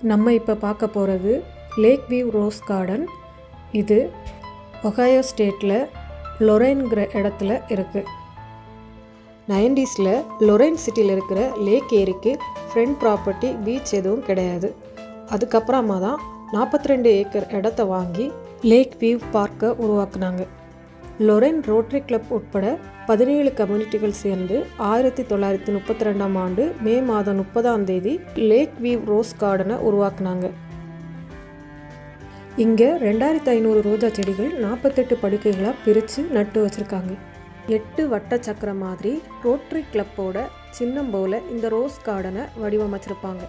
நம்ம இப்போ பார்க்க போகிறது லேக் வியூ ரோஸ் கார்டன் இது ஒகாயோ ஸ்டேட்டில் லொரைன்கிற இடத்துல இருக்குது நைன்டிஸில் லொரைன் சிட்டியில் இருக்கிற லேக் ஏரிக்கு ஃப்ரண்ட் ப்ராப்பர்ட்டி பீச் எதுவும் கிடையாது அதுக்கப்புறமா தான் நாற்பத்தி ரெண்டு ஏக்கர் இடத்த வாங்கி லேக் வியூ பார்க்கை உருவாக்குனாங்க லொரைன் ரோட்டரி கிளப் உட்பட பதினேழு கம்யூனிட்டிகள் சேர்ந்து ஆயிரத்தி தொள்ளாயிரத்தி முப்பத்தி ரெண்டாம் ஆண்டு மே மாதம் முப்பதாம் தேதி லேக் வியூ ரோஸ் கார்டனை உருவாக்குனாங்க இங்கே ரெண்டாயிரத்தி ஐநூறு ரோஜா செடிகள் நாற்பத்தெட்டு படுக்கைகளாக பிரித்து நட்டு வச்சுருக்காங்க எட்டு வட்ட சக்கரம் மாதிரி ரோட்டரி கிளப்போட சின்னம் போல இந்த ரோஸ் கார்டனை வடிவமைச்சிருப்பாங்க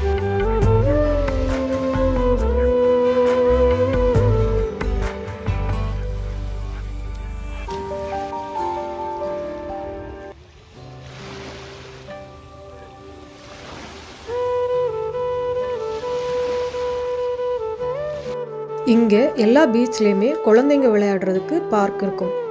இங்கே எல்லா பீச்லேயுமே குழந்தைங்க விளையாடுறதுக்கு பார்க் இருக்கும்